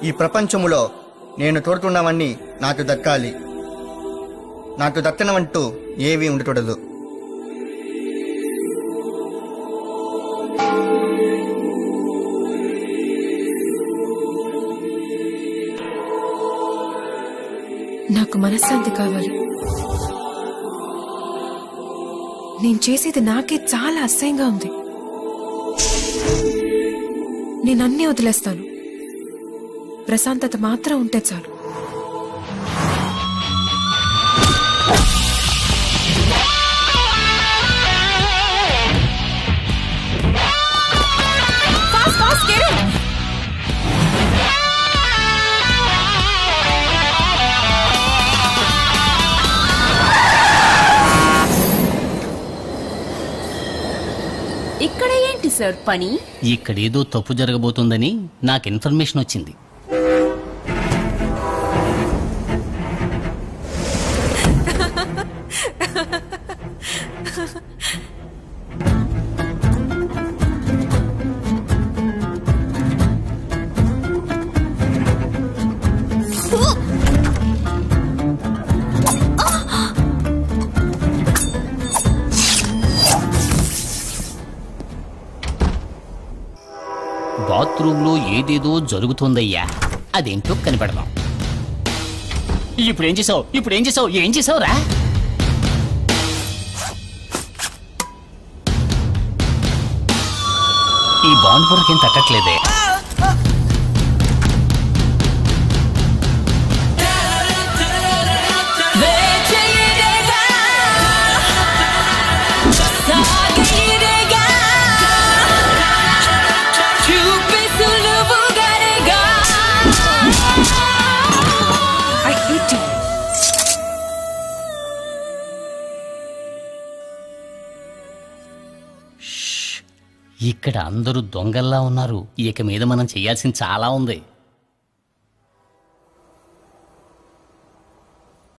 ఈ ప్రపంచములో నేను తోడుతున్నవన్నీ నాకు దక్కాలి నాకు దక్కనవంటూ ఏవీ ఉండకూడదు నాకు మనశ్శాంతి కావాలి నేను చేసేది నాకే చాలా అసహ్యంగా ఉంది నేను అన్నీ వదిలేస్తాను ప్రశాంతత మాత్రం ఉంటే చాలు Fast, fast, get in! ఇక్కడ ఏంటి సార్ పని ఇక్కడేదో తప్పు జరగబోతోందని నాకు ఇన్ఫర్మేషన్ వచ్చింది బాత్రూంలో ఏదేదో జరుగుతోందయ్యా అదేంటో కనిపెడదాం ఇప్పుడు ఏం చేసావు ఇప్పుడు ఏం చేసావు ఏం చేసావురా ఈ బాండ్ పొరకేం తట్టట్లేదే I hate you. ఇక్కడ అందరూ దొంగల్లా ఉన్నారు ఇక మీద మనం చేయాల్సింది చాలా ఉంది